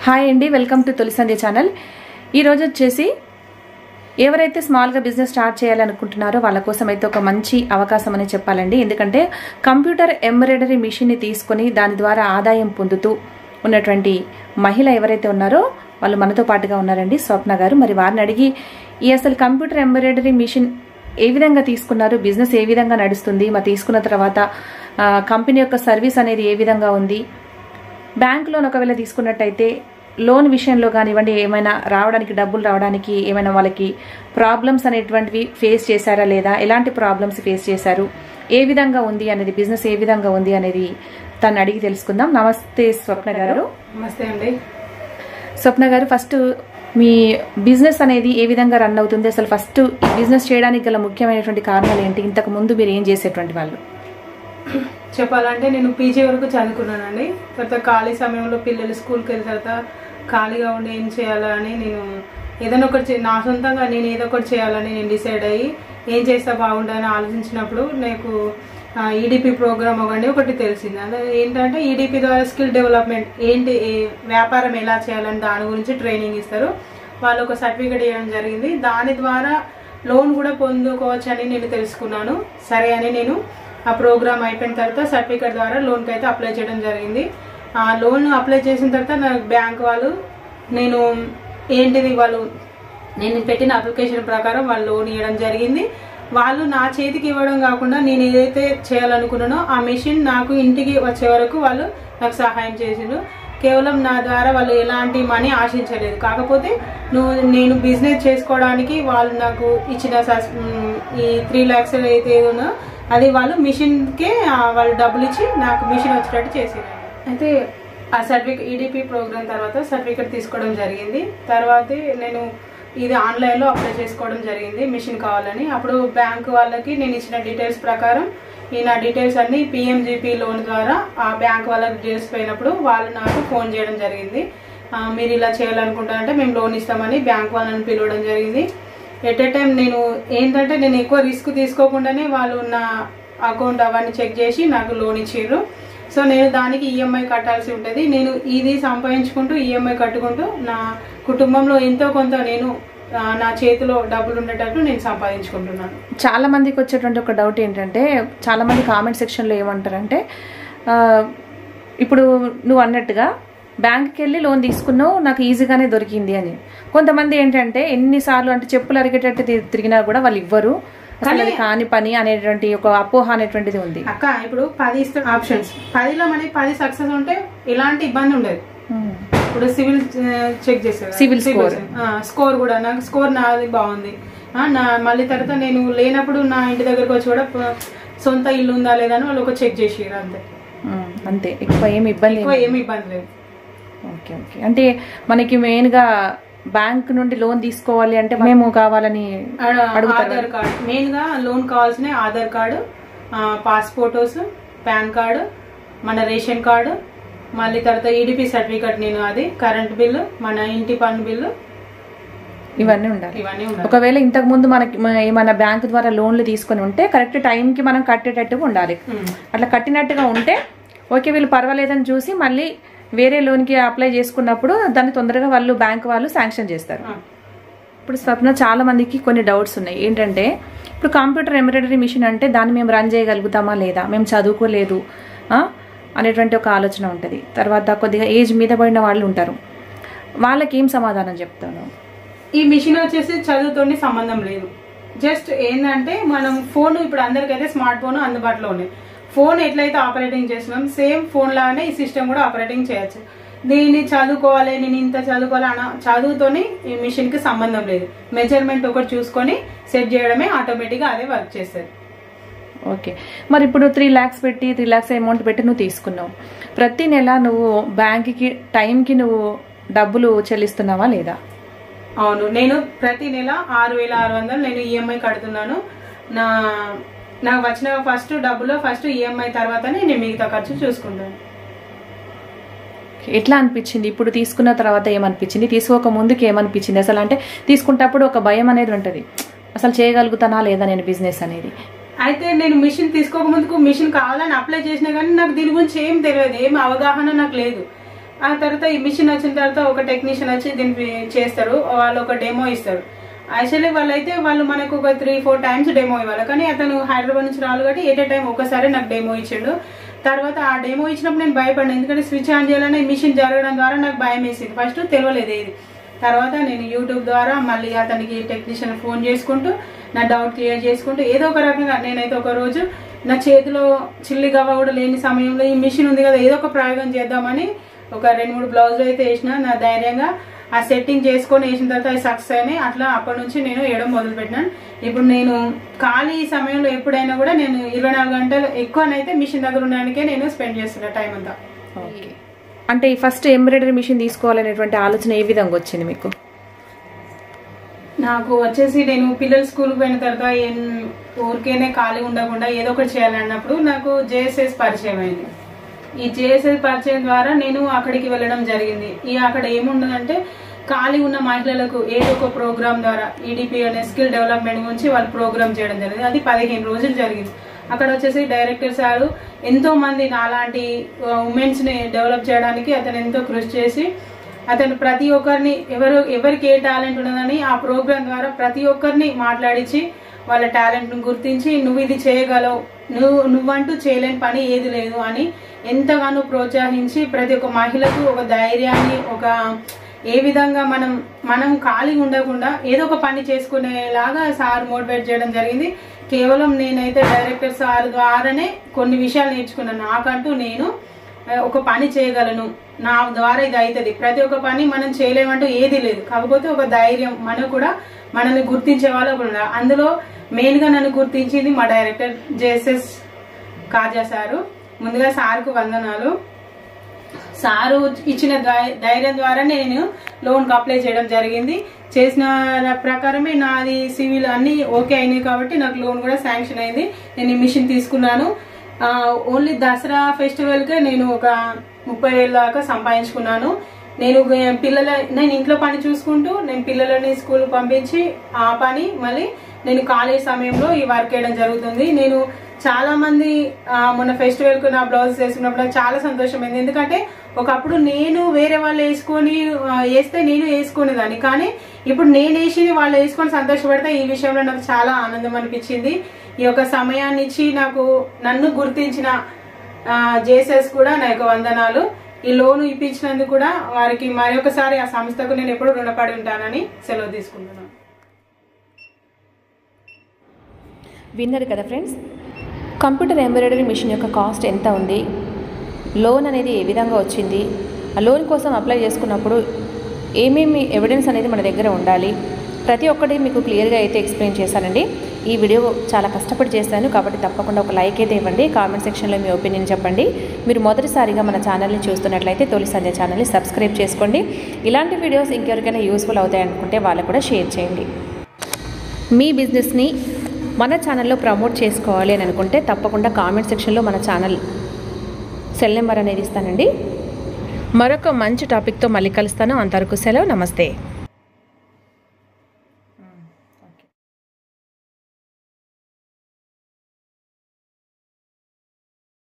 Hi అండి welcome to తొలి సంధ్య channel ఈరోజు వచ్చేసి ఎవరైతే స్మాల్గా బిజినెస్ స్టార్ట్ చేయాలనుకుంటున్నారో వాళ్ళ కోసం అయితే ఒక మంచి అవకాశం అని చెప్పాలండి ఎందుకంటే కంప్యూటర్ ఎంబ్రాయిడరీ మిషన్ని తీసుకొని దాని ద్వారా ఆదాయం పొందుతూ ఉన్నటువంటి మహిళ ఎవరైతే ఉన్నారో వాళ్ళు మనతో పాటుగా ఉన్నారండి స్వప్న గారు మరి వారిని అడిగి ఈ అసలు కంప్యూటర్ ఎంబ్రాయిడరీ మిషన్ ఏ విధంగా తీసుకున్నారు బిజినెస్ ఏ విధంగా నడుస్తుంది మరి తీసుకున్న తర్వాత ఆ, కంపెనీ యొక్క సర్వీస్ అనేది ఏ విధంగా ఉంది బ్యాంక్ లోన్ ఒకవేళ తీసుకున్నట్టయితే లోన్ విషయంలో కానివ్వండి ఏమైనా రావడానికి డబ్బులు రావడానికి ఏమైనా వాళ్ళకి ప్రాబ్లమ్స్ అనేటువంటివి ఫేస్ చేశారా లేదా ఎలాంటి ప్రాబ్లమ్స్ ఫేస్ చేశారు ఏ విధంగా ఉంది అనేది బిజినెస్ ఏ విధంగా ఉంది అనేది తను అడిగి తెలుసుకుందాం నమస్తే స్వప్న గారు నమస్తే అండి స్వప్న గారు ఫస్ట్ మీ బిజినెస్ అనేది ఏ విధంగా రన్ అవుతుంది అసలు ఫస్ట్ బిజినెస్ చేయడానికి గల ముఖ్యమైనటువంటి కారణాలు ఏంటి ఇంతకు ముందు మీరు ఏం చేసేటువంటి వాళ్ళు చెప్పాలంటే నేను పీజీ వరకు చదువుకున్నానండి తర్వాత ఖాళీ సమయంలో పిల్లలు స్కూల్కి వెళ్ళిన తర్వాత ఖాళీగా ఉండి ఏం చేయాలా అని నేను ఏదైనా ఒకటి చే- నా సొంతంగా నేను ఏదో ఒకటి చేయాలని నేను డిసైడ్ అయ్యి ఏం చేస్తే బాగుంటుందని ఆలోచించినప్పుడు నాకు ఈడిపి ప్రోగ్రామ్ ఒకటి ఒకటి తెలిసింది అదే ఏంటంటే ఈడిపి ద్వారా స్కిల్ డెవలప్మెంట్ ఏంటి ఏ- వ్యాపారం ఎలా చేయాలని దాని గురించి ట్రైనింగ్ ఇస్తారు వాళ్ళు ఒక సర్టిఫికేట్ ఇవ్వడం జరిగింది దాని ద్వారా లోన్ కూడా పొందుకోవచ్చు అని నేను తెలుసుకున్నాను సరే అని నేను ఆ ప్రోగ్రామ్ అయిపోయిన తర్వాత సర్టిఫికేట్ ద్వారా లోన్కి అయితే అప్లై చేయడం జరిగింది ఆ లోన్ అప్లై చేసిన తర్వాత నాకు బ్యాంక్ వాళ్ళు నేను ఏంటిది వాళ్ళు నేను పెట్టిన అప్లికేషన్ ప్రకారం వాళ్ళు లోన్ ఇవ్వడం జరిగింది వాళ్ళు నా చేతికి ఇవ్వడం కాకుండా నేను ఏదైతే చేయాలనుకున్నానో ఆ మెషిన్ నాకు ఇంటికి వచ్చే వరకు వాళ్ళు నాకు సహాయం చేసిండ్రు కేవలం నా ద్వారా వాళ్ళు ఎలాంటి మనీ ఆశించలేదు కాకపోతే నువ్వు నేను బిజినెస్ చేసుకోవడానికి వాళ్ళు నాకు ఇచ్చిన సస్- మ్, ఈ త్రీ ల్యాక్స్ అయితే ఏదో అది వాళ్ళు మిషన్కే ఆ, వాళ్ళు డబ్బులు ఇచ్చి నాకు మిషన్ వచ్చేటట్టు చేసేది అయితే ఆ సర్టిఫికేట్ ఈడిపి ప్రోగ్రామ్ తర్వాత సర్టిఫికేట్ తీసుకోవడం జరిగింది తర్వాత నేను ఇది ఆన్లైన్లో అప్లై చేసుకోవడం జరిగింది మిషన్ కావాలని అప్పుడు బ్యాంక్ వాళ్ళకి నేను ఇచ్చిన డీటెయిల్స్ ప్రకారం ఈ నా డీటెయిల్స్ అన్ని పిఎంజిపి లోన్ ద్వారా ఆ బ్యాంక్ వాళ్ళకి డీటెయిల్స్ పోయినప్పుడు వాళ్ళు నాకు ఫోన్ చేయడం జరిగింది ఆ, మీరు ఇలా చేయాలనుకుంటారంటే మేము లోన్ ఇస్తామని బ్యాంక్ వాళ్ళని పిలవడం జరిగింది ఎట్ ఏ టైం నేను ఏంటంటే నేను ఎక్కువ రిస్క్ తీసుకోకుండానే వాళ్ళు నా అకౌంట్ అవన్నీ చెక్ చేసి నాకు లోన్ ఇచ్చారు సో నేను దానికి ఈఎంఐ కట్టాల్సి ఉంటుంది నేను ఇది సంపాదించుకుంటూ ఈఎంఐ కట్టుకుంటూ నా కుటుంబంలో ఎంతో కొంత నేను ఆ, నా చేతిలో డబ్బులు ఉండేటట్టు నేను సంపాదించుకుంటున్నాను చాలా మందికి వచ్చేటువంటి ఒక డౌట్ ఏంటంటే చాలా మంది కామెంట్ సెక్షన్లో ఏమంటారంటే ఆ, ఇప్పుడు నువ్వు అన్నట్టుగా బ్యాంక్కి వెళ్ళి లోన్ తీసుకున్నావు నాకు ఈజీగానే దొరికింది అని కొంతమంది ఏంటంటే ఎన్నిసార్లు అంటే చెప్పులు అరిగేటట్టు తి- తిరిగినా కూడా వాళ్ళు ఇవ్వరు అసలు అది కాని పని అనేటువంటి ఒక అపోహ అనేటువంటిది ఉంది అక్క ఇప్పుడు పది ఇస్తే ఆప్షన్స్ పదిలో మనకి పది సక్సెస్ ఉంటే ఎలాంటి ఇబ్బంది ఉండదు ఉమ్. ఇప్పుడు సివిల్ చెక్ చేసేది Civil score. స్కోర్ కూడా నాకు స్కోర్ నాది బాగుంది ఆ, నా మళ్ళీ తర్వాత నేను లేనప్పుడు నా ఇంటి దగ్గరకు వచ్చి కూడా ప- సొంత ఇల్లు ఉందా లేదా అని వాళ్ళు ఒక చెక్ చేసారు అంతే ఉమ్, అంతే ఎక్కువ ఏమి ఇబ్బంది ఎక్కువ ఏమి ఇబ్బంది లేదు ఓకే ఓకే అంటే మనకి మెయిన్గా బ్యాంక్ నుండి లోన్ తీసుకోవాలి అంటే మేము కావాలని ఆడ అడుగుతారు ఆధార్ కార్డు మెయిన్ గా లోన్ కావాల్సిన ఆధార్ కార్డు పాస్పోర్టోస్ పాన్ కార్డు మన రేషన్ కార్డు మళ్ళీ తర్వాత ఈడిపి సర్టిఫికేట్ నేను అది కరెంట్ బిల్లు మన ఇంటి పన్ను బిల్లు ఇవన్నీ ఉండాలి ఇవన్నీ ఉండాలి ఒకవేళ ఇంతకు ముందు మనకి మ- ఏమైనా బ్యాంక్ ద్వారా లోన్లు తీసుకొని ఉంటే కరెక్ట్ టైంకి మనం కట్టేటట్టుగా ఉండాలి ఉమ్. అట్లా కట్టినట్టుగా ఉంటే ఓకే వీళ్ళు పర్వాలేదని చూసి మళ్ళీ వేరే లోన్కి అప్లై చేసుకున్నప్పుడు దాన్ని తొందరగా వాళ్ళు బ్యాంక్ వాళ్ళు శాంక్షన్ చేస్తారు ఆ. ఇప్పుడు స్వప్న చాలా మందికి కొన్ని డౌట్స్ ఉన్నాయి ఏంటంటే ఇప్పుడు కంప్యూటర్ ఎంబ్రాయిడరీ మిషన్ అంటే దాన్ని మేము రన్ చేయగలుగుతామా లేదా మేము చదువుకోలేదు ఆ? అనేటువంటి ఒక ఆలోచన ఉంటుంది తర్వాత కొద్దిగా ఏజ్ మీద పడిన వాళ్ళు ఉంటారు వాళ్ళకి ఏం సమాధానం చెప్తాను ఈ మిషన్ వచ్చేసి చదువుతోని సంబంధం లేదు జస్ట్ ఏంటంటే మనం ఫోన్ ఇప్పుడు అందరికైతే స్మార్ట్ ఫోన్ అందుబాటులో ఉన్నాయి ఫోన్ ఎట్లయితే ఆపరేటింగ్ చేస్తున్నాం సేమ్ ఫోన్ లాగానే ఈ సిస్టమ్ కూడా ఆపరేటింగ్ చేయొచ్చు దీన్ని చదువుకోవాలి నేను ఇంత చదువుకోవాలి అన్న చదువుతోని ఈ మిషన్ కి సంబంధం లేదు మెజర్మెంట్ ఒకటి చూసుకొని సెట్ చేయడమే ఆటోమేటిక్ గా అదే వర్క్ చేస్తుంది ఓకే మరి ఇప్పుడు త్రీ ల్యాక్స్ పెట్టి త్రీ ల్యాక్స్ అమౌంట్ పెట్టి నువ్వు తీసుకున్నావు ప్రతి నెల నువ్వు బ్యాంక్కి టైంకి నువ్వు డబ్బులు చెల్లిస్తున్నావా లేదా అవును నేను ప్రతి నెల ఆరు వేల ఆరు వందలు నేను ఈఎంఐ కడుతున్నాను నా నాకు వచ్చిన ఫస్ట్ డబ్బులో ఫస్ట్ ఈఎంఐ తర్వాతనే నేను మిగతా ఖర్చు చూసుకుంటాను ఎట్లా అనిపించింది ఇప్పుడు తీసుకున్న తర్వాత ఏమనిపించింది తీసుకోక ముందుకు ఏమనిపించింది అసలు అంటే తీసుకుంటప్పుడు ఒక భయం అనేది ఉంటుంది అసలు చేయగలుగుతానా లేదా నేను బిజినెస్ అనేది అయితే నేను మిషన్ తీసుకోక ముందుకు మిషన్ కావాలని అప్లై చేసినా కానీ నాకు దీని గురించి ఏం తెలియదు ఏం అవగాహన నాకు లేదు ఆ తర్వాత ఈ మిషన్ వచ్చిన తర్వాత ఒక టెక్నీషియన్ వచ్చి దీన్ని చేస్తారు వాళ్ళు ఒక డెమో ఇస్తారు యాక్చువల్లీ వాళ్ళైతే వాళ్ళు మనకు ఒక త్రీ ఫోర్ టైమ్స్ డెమో ఇవ్వాలి కానీ అతను హైదరాబాద్ నుంచి రావాలి కాబట్టి ఎట్ ఏ టైం ఒకసారి నాకు డెమో ఇచ్చిండు తర్వాత ఆ డెమో ఇచ్చినప్పుడు నేను భయపడినా ఎందుకంటే స్విచ్ ఆన్ చేయాలనే మిషన్ జరగడం ద్వారా నాకు భయం వేసింది ఫస్ట్ తెలియలేదు ఏది తర్వాత నేను యూట్యూబ్ ద్వారా మళ్ళీ అతనికి టెక్నీషియన్ ఫోన్ చేసుకుంటూ నా డౌట్ క్లియర్ చేసుకుంటూ ఏదో ఒక రకంగా నేనైతే ఒక రోజు నా చేతిలో చిల్లి గవ్వ కూడా లేని సమయంలో ఈ మిషన్ ఉంది కదా ఏదో ఒక ప్రయోగం చేద్దామని ఒక రెండు మూడు బ్లౌజులు అయితే వేసిన నా ధైర్యంగా ఆ సెట్టింగ్ చేసుకొని వేసిన తర్వాత అది సక్సెస్ అయినాయి అట్లా అప్పటి నుంచి నేను వేయడం మొదలు పెట్టినాను ఇప్పుడు నేను ఖాళీ సమయంలో ఎప్పుడైనా కూడా నేను ఇరవై నాలుగు గంటలు ఎక్కువనైతే మిషన్ దగ్గర ఉండడానికే నేను స్పెండ్ చేస్తున్నా టైం అంతా ఓకే అంటే ఈ ఫస్ట్ ఎంబ్రాయిడరీ మిషన్ తీసుకోవాలనేటువంటి ఆలోచన ఏ విధంగా వచ్చింది మీకు నాకు వచ్చేసి నేను పిల్లలు స్కూల్ పోయిన తర్వాత ఏం- ఊరికేనే ఖాళీ ఉండకుండా ఏదో ఒకటి చేయాలన్నప్పుడు నాకు జేఎస్ఎస్ పరిచయం అయింది ఈ జేఎస్ఎస్ పరిచయం ద్వారా నేను అక్కడికి వెళ్ళడం జరిగింది ఈ అక్కడ ఏముండదంటే ఖాళీ ఉన్న మహిళలకు ఏదో ఒక ప్రోగ్రామ్ ద్వారా ఈడిపి అనే స్కిల్ డెవలప్మెంట్ గురించి వాళ్ళు ప్రోగ్రామ్ చేయడం జరిగింది అది పదిహేను రోజులు జరిగింది అక్కడ వచ్చేసి డైరెక్టర్ సారు ఎంతో మంది నాలాంటి ఉమెన్స్ ని డెవలప్ చేయడానికి అతను ఎంతో కృషి చేసి అతను ప్రతి ఒక్కరిని ఎవరు ఎవరికి ఏ టాలెంట్ ఉన్నదని ఆ ప్రోగ్రామ్ ద్వారా ప్రతి ఒక్కరిని మాట్లాడించి వాళ్ళ టాలెంట్ ను గుర్తించి నువ్వు ఇది చేయగలవు నువ్వు నువ్వంటూ చేయలేని పని ఏది లేదు అని ఎంతగానో ప్రోత్సహించి ప్రతి ఒక్క మహిళకు ఒక ధైర్యాన్ని ఒక ఏ విధంగా మనం మనం ఖాళీ ఉండకుండా ఏదో ఒక పని చేసుకునేలాగా సార్ మోటివేట్ చేయడం జరిగింది కేవలం నేనైతే డైరెక్టర్ సార్ ద్వారానే కొన్ని విషయాలు నేర్చుకున్నాను నాకంటూ నేను ఆ, ఒక పని చేయగలను నా ద్వారా ఇది అవుతుంది ప్రతి ఒక్క పని మనం చేయలేమంటూ ఏది లేదు కాకపోతే ఒక ధైర్యం మనకు కూడా మనల్ని గుర్తించే వాళ్ళు ఒకరు ఉన్నారు అందులో మెయిన్ గా నన్ను గుర్తించింది మా డైరెక్టర్ జేఎస్ఎస్ కాజా సారు ముందుగా సార్కు వందనాలు సారు ఇచ్చిన ధై- ధైర్యం ద్వారా నేను లోన్ కు అప్లై చేయడం జరిగింది చేసిన ప్రకారమే నాది సివిల్ అన్ని ఓకే అయినాయి కాబట్టి నాకు లోన్ కూడా శాంక్షన్ అయింది నేను ఈ మిషన్ తీసుకున్నాను ఆ, ఓన్లీ దసరా ఫెస్టివల్ కే నేను ఒక ముప్పై వేల దాకా సంపాదించుకున్నాను నేను గే- పిల్లల నేను ఇంట్లో పని చూసుకుంటూ నేను పిల్లలని స్కూల్ పంపించి ఆ పని మళ్ళీ నేను కాలేజ్ సమయంలో ఈ వర్క్ చేయడం జరుగుతుంది నేను చాలా మంది ఆ, మొన్న ఫెస్టివల్ కు నా బ్లౌజ్ వేసుకున్నప్పుడు నాకు చాలా సంతోషమైంది ఎందుకంటే ఒకప్పుడు నేను వేరే వాళ్ళు వేసుకొని ఆ, వేస్తే నేను వేసుకునేదాన్ని కానీ ఇప్పుడు నేను వేసి వాళ్ళు వేసుకొని సంతోషపడితే ఈ విషయంలో నాకు చాలా ఆనందం అనిపించింది ఈ యొక్క సమయాన్ని ఇచ్చి నాకు నన్ను గుర్తించిన జేసెస్ కూడా నా యొక్క వందనాలు ఈ లోను ఇప్పించినందుకు కూడా వారికి మరొకసారి ఆ సంస్థకు నేను ఎప్పుడూ రుణపడి ఉంటానని సెలవు తీసుకుంటున్నాను విన్నారు కదా ఫ్రెండ్స్ కంప్యూటర్ ఎంబ్రాయిడరీ మిషన్ యొక్క కాస్ట్ ఎంత ఉంది లోన్ అనేది ఏ విధంగా వచ్చింది ఆ లోన్ కోసం అప్లై చేసుకున్నప్పుడు ఏమేమి ఎవిడెన్స్ అనేది మన దగ్గర ఉండాలి ప్రతి ఒక్కటి మీకు క్లియర్గా అయితే ఎక్స్ప్లెయిన్ చేశానండి ఈ వీడియో చాలా కష్టపడి చేశాను కాబట్టి తప్పకుండా ఒక లైక్ అయితే ఇవ్వండి కామెంట్ సెక్షన్లో మీ ఒపీనియన్ చెప్పండి మీరు మొదటిసారిగా మన ఛానల్ని చూస్తున్నట్లయితే తొలి సంధ్య ఛానల్ని సబ్స్క్రైబ్ చేసుకోండి ఇలాంటి వీడియోస్ ఇంకెవరికైనా యూస్ఫుల్ అవుతాయనుకుంటే వాళ్ళకు కూడా షేర్ చేయండి మీ బిజినెస్ని మన ఛానల్లో ప్రమోట్ చేసుకోవాలి అని అనుకుంటే తప్పకుండా కామెంట్ సెక్షన్లో మన ఛానల్ సెల్ నెంబర్ అనేది ఇస్తానండి మరొక మంచి టాపిక్తో మళ్ళీ కలుస్తాను అంతవరకు సెలవు నమస్తే